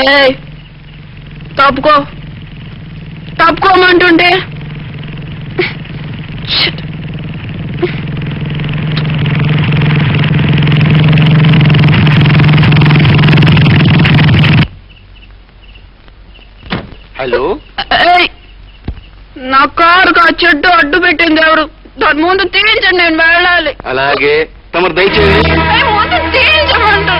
ఏయ్ తప్పుకో తప్పుకోమంటుంటే Shit. Hello ఏయ్ నా కారుకు ఆ చెట్టు అడ్డు పెట్టింది ఎవరు దాని ముందు తీయించండి నేను వెళ్ళాలి అలాగే తమరు దయచేసి ఏయ్, ముందు తీయించమంటారు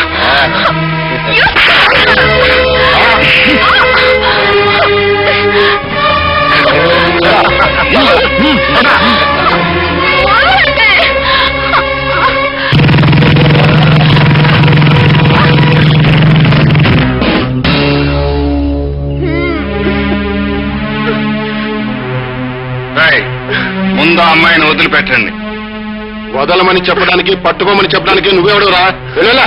రాయ్ ముందు ఆ అమ్మాయిని వదిలిపెట్టండి వదలమని చెప్పడానికి పట్టుకోమని చెప్పడానికి నువ్వెవడు రా వెళ్ళలా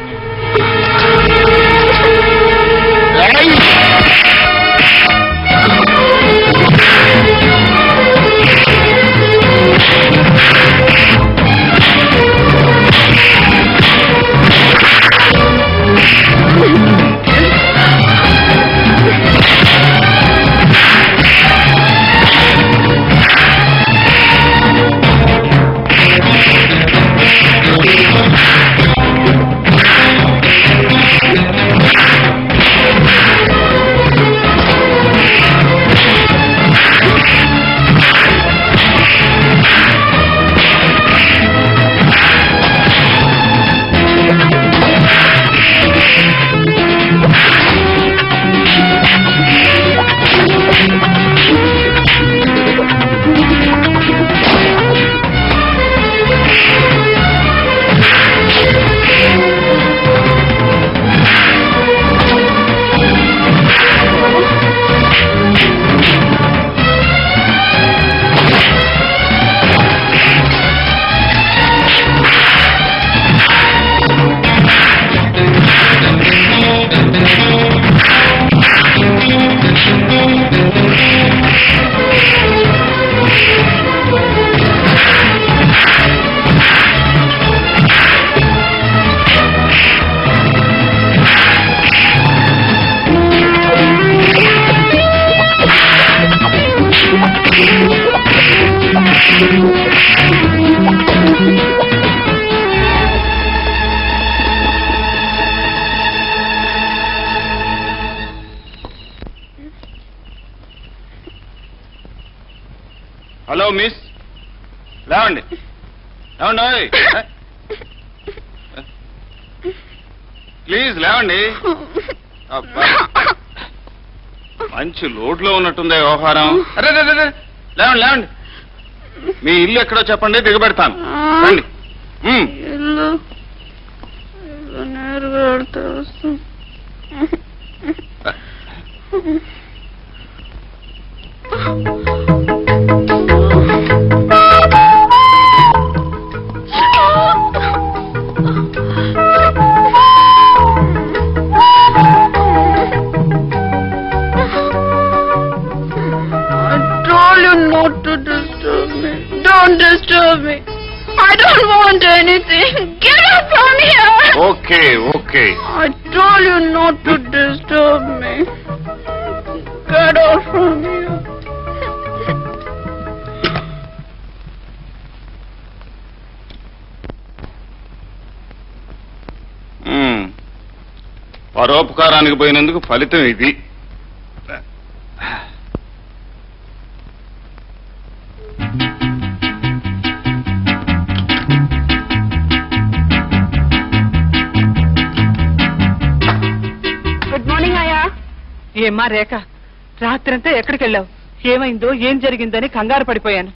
హలో మిస్ లేవండి లేవండి ఓయ్. ప్లీజ్ లేవండి అబ్బా. మంచి లోడ్లో ఉన్నట్టుంది వ్యవహారం అరే అరే, అరే, అరే. లేవండి లేవండి మీ ఇల్లు ఎక్కడో చెప్పండి దిగబెడతాను రండి ఉమ్. ఇల్లు ఇల్లు నేరుగా వెళ్తే వస్తుంది I told you not to disturb me. Don't disturb me. I don't want anything. Get up from here. Okay okay I told you not to disturb me. Get out from here. Um. పరోపకారానికి పోయినందుకు ఫలితం ఇది good morning అయ్యా ఏమ్మా రేఖ రాత్రంతా ఎక్కడికి వెళ్ళావు ఏమైందో ఏం జరిగిందని కంగారు పడిపోయాను